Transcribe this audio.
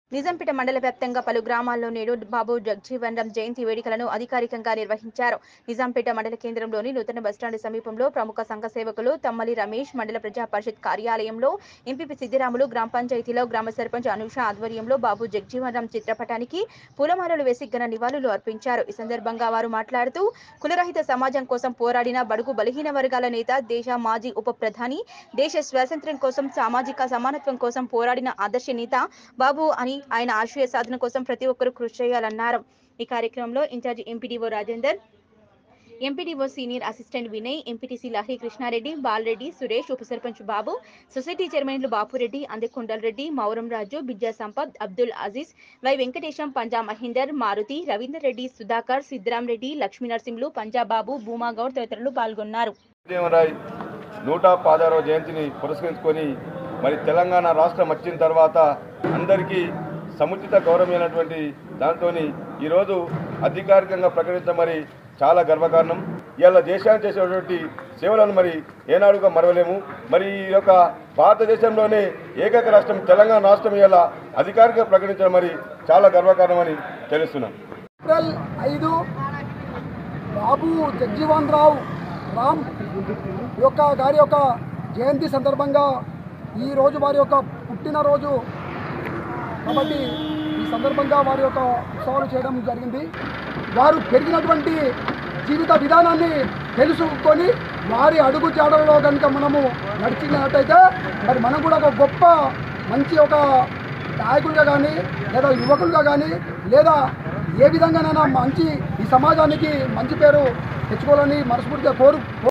నిజాంపేట మండల వ్యాప్తంగా పలు గ్రామాల్లో నేడు బాబు జగజీవన్ రామ్ జయంతి వేడుకలను అధికారికంగా నిర్వహించారు నిజాంపేట మండల కేంద్రంలోని నూతన బస్టాండ్ సమీపంలో ప్రముఖ సంఘ సేవకులు తమ్మలి రమేష్ మండల ప్రజా పరిషత్ కార్యాలయంలో ఎంపీపీ సిద్దిరాములు గ్రామ పంచాయతీలో గ్రామ సర్పంచ్ అనూష ఆధ్వర్యంలో బాబు జగజీవన్ రామ్ చిత్రపటానికి పూలమాలలు వేసి ఘన నివాళులు అర్పించారు ఈ సందర్భంగా వారు మాట్లాడుతూ కులరహిత సమాజం కోసం పోరాడిన బడుగు బలహీన వర్గాల నేత దేశ మాజీ ఉప ప్రధాని దేశ స్వాతంత్ర్యం కోసం సామాజిక సమానత్వం కోసం పోరాడిన ఆదర్శ నేత బాబు అని ఆయన ఆశయ సాధన కోసం ప్రతి ఒక్కరూ కృషి చేయాలన్నారు ఈ కార్యక్రమంలో in-charge MPDO Rajender MPDO senior assistant Vinay MPTC Lahari Krishna Reddy Bala Reddy Suresh ఉప సర్పంచ్ బాబు సొసైటీ చైర్మన్లు బాపురెడ్డి అందెకొండల్ రెడ్డి మౌరం రాజు బిజ్జా సంపత్ అబ్దుల్ అజీజ్ వై వెంకటేశం పంజా మహేందర్ మారుతి రవీందర్ రెడ్డి సుధాకర్ సిద్రాం రెడ్డి లక్ష్మీ నరసింహులు పంజాబాబు భూమాగౌడ్ తదితరులు పాల్గొన్నారు దేవరాయ్ నూట పదహారవ జయంతిని పురస్కరించుకొని మరి తెలంగాణ రాష్ట్రం వచ్చిన తర్వాత అందరికీ సముచిత గౌరవమైనటువంటి దాంతో ఈరోజు అధికారికంగా ప్రకటించడం మరి చాలా గర్వకారణం ఇవాళ దేశానికి చేసేటువంటి సేవలను మరి ఏనాడుగా మరవలేము మరి ఈ యొక్క భారతదేశంలోనే ఏకైక రాష్ట్రం తెలంగాణ రాష్ట్రం ఇవాళ అధికారికంగా ప్రకటించడం మరి చాలా గర్వకారణమని తెలుస్తున్నాం ఏప్రిల్ ఐదు బాబు జగ్జీవన్ రావు రామ్ యొక్క గారి యొక్క జయంతి సందర్భంగా ఈరోజు వారి యొక్క పుట్టినరోజు కాబట్టి ఈ సందర్భంగా వారి యొక్క ఉత్సవాలు చేయడం జరిగింది వారు పెరిగినటువంటి జీవిత విధానాన్ని తెలుసుకొని వారి అడుగు జాడల్లో కనుక మనము నడిచినట్టయితే మరి మనం కూడా ఒక గొప్ప మంచి ఒక నాయకులుగా కానీ లేదా యువకులుగా కానీ లేదా ఏ విధంగానైనా మంచి ఈ సమాజానికి మంచి పేరు తెచ్చుకోవాలని మనస్ఫూర్తిగా కోరు